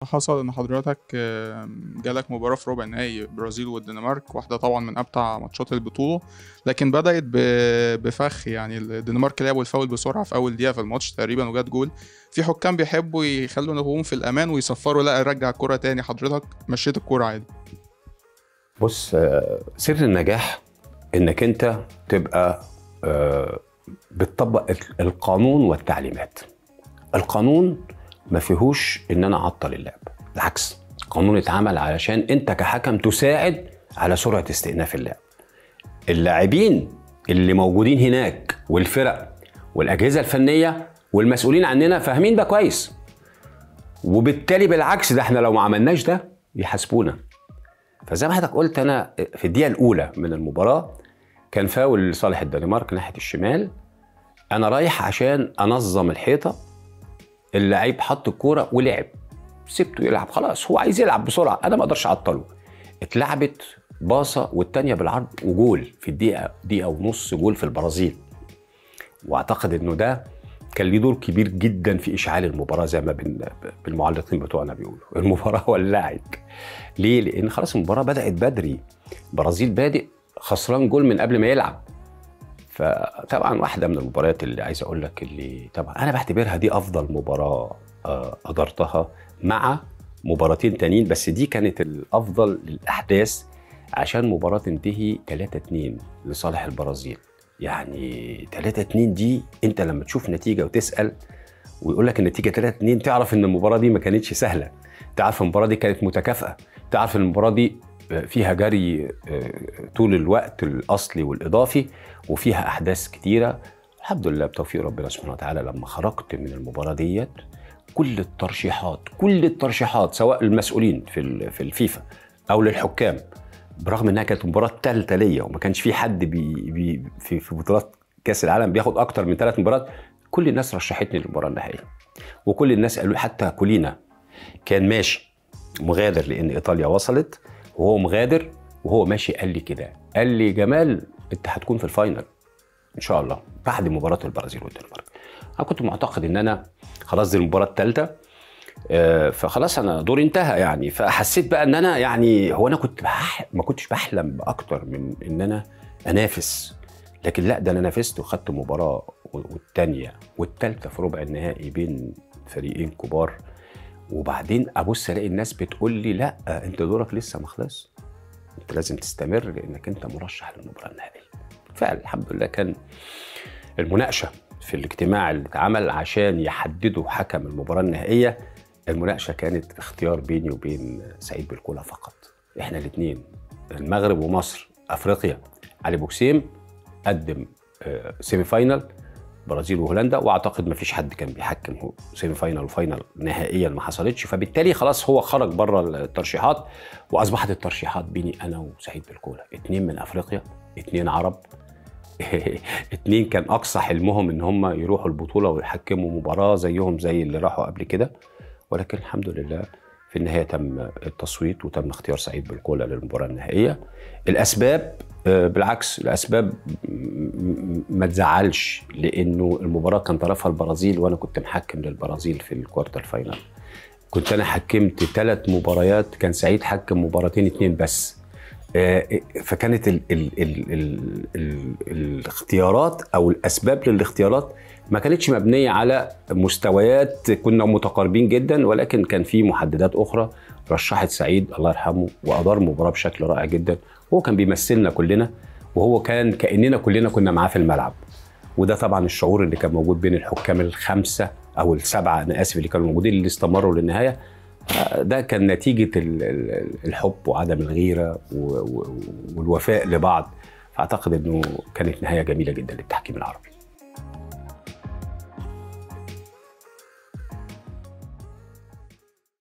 حصل ان حضرتك آه، جالك مباراة في ربع نهائي برازيل والدنمارك واحدة طبعا من امتع ماتشات البطولة لكن بدأت ب- بفخ يعني الدنمارك لعبوا الفاول بسرعة في اول دقيقة في الماتش تقريبا وجات جول في حكام بيحبوا يخلوا نجوم في الامان ويصفروا لا رجع الكرة تاني حضرتك مشيت الكرة عادي بص آه، سر النجاح انك انت تبقى آه، بتطبق ال- القانون والتعليمات القانون ما فيهوش ان انا اعطل اللعب بالعكس القانون اتعمل علشان انت كحكم تساعد على سرعه استئناف اللعب اللاعبين اللي موجودين هناك والفرق والاجهزه الفنيه والمسؤولين عننا فاهمين ده كويس وبالتالي بالعكس ده احنا لو ما عملناش ده يحاسبونا فزي ما حضرتك قلت انا في الدقيقه الاولى من المباراه كان فاول لصالح الدنمارك ناحيه الشمال انا رايح عشان انظم الحيطه اللعيب حط الكوره ولعب سبته يلعب خلاص هو عايز يلعب بسرعه انا ما اقدرش اعطله اتلعبت باصه والتانيه بالعرض وجول في الدقيقه دقيقه ونص جول في البرازيل واعتقد انه ده كان ليه دور كبير جدا في اشعال المباراه زي ما بن- بالمعلقين بتوعنا بيقولوا المباراه ولعت ليه لان خلاص المباراه بدات بدري البرازيل بادئ خسران جول من قبل ما يلعب فطبعا واحده من المباريات اللي عايز اقول لك اللي طبعا انا بعتبرها دي افضل مباراه آه، ادرتها مع مباراتين تانيين بس دي كانت الافضل للاحداث عشان مباراه تنتهي 3 2 لصالح البرازيل يعني 3 2 دي انت لما تشوف نتيجه وتسال ويقول لك النتيجه 3 2 تعرف ان المباراه دي ما كانتش سهله تعرف المباراه دي كانت متكافئه تعرف ان المباراه دي فيها جري آه، طول الوقت الاصلي والاضافي وفيها احداث كتيره الحمد لله بتوفيق ربنا سبحانه وتعالى لما خرجت من المباراه ديت كل الترشيحات كل الترشيحات سواء المسؤولين في ال- في الفيفا او للحكام برغم انها كانت مباراه ثالثه ليا وما كانش في حد بي بي في في بطولات كاس العالم بياخد اكتر من ثلاث مباريات كل الناس رشحتني للمباراه النهائيه وكل الناس قالوا حتى كولينا كان ماشي مغادر لان ايطاليا وصلت وهو مغادر وهو ماشي قال لي كده قال لي جمال انت هتكون في الفاينل ان شاء الله بعد مباراه البرازيل والدنمارك انا كنت معتقد ان انا خلاص دي المباراه الثالثه آه، فخلاص انا دوري انتهى يعني فحسيت بقى ان انا يعني هو انا كنت بح... ما كنتش بحلم باكتر من ان انا انافس لكن لا ده انا نافست وخدت مباراه والثانيه والثالثه في ربع النهائي بين فريقين كبار وبعدين ابص الاقي الناس بتقول لي لا انت دورك لسه ما خلص انت لازم تستمر لانك انت مرشح للمباراه النهائيه فعلا الحمد لله كان المناقشه في الاجتماع اللي اتعمل عشان يحددوا حكم المباراه النهائيه المناقشه كانت اختيار بيني وبين سعيد بالكولا فقط احنا الاثنين المغرب ومصر افريقيا علي بوكسيم قدم آه، سيمي فاينل برازيل وهولندا واعتقد ما فيش حد كان بيحكم هو سيمي فاينل وفاينل نهائيا ما حصلتش فبالتالي خلاص هو خرج بره الترشيحات واصبحت الترشيحات بيني انا وسعيد بالكولا اتنين من افريقيا اتنين عرب اتنين كان اقصى حلمهم ان هم يروحوا البطوله ويحكموا مباراه زيهم زي اللي راحوا قبل كده ولكن الحمد لله في النهايه تم التصويت وتم اختيار سعيد بالكولا للمباراه النهائيه الاسباب آه، بالعكس الاسباب م- م- ما تزعلش لانه المباراه كان طرفها البرازيل وانا كنت محكم للبرازيل في الكوارتر فاينل كنت انا حكمت ثلاث مباريات كان سعيد حكم مباراتين اتنين بس آه، فكانت ال ال ال ال ال الاختيارات او الاسباب للاختيارات ما كانتش مبنيه على مستويات كنا متقاربين جدا ولكن كان في محددات اخرى رشحت سعيد الله يرحمه وادار المباراه بشكل رائع جدا هو كان بيمثلنا كلنا وهو كان كاننا كلنا كنا معاه في الملعب وده طبعا الشعور اللي كان موجود بين الحكام الخمسه او السبعه انا اسف اللي كانوا موجودين اللي استمروا للنهايه آه، ده كان نتيجه ال- ال- الحب وعدم الغيره و- و- والوفاء لبعض فاعتقد انه كانت نهايه جميله جدا للتحكيم العربي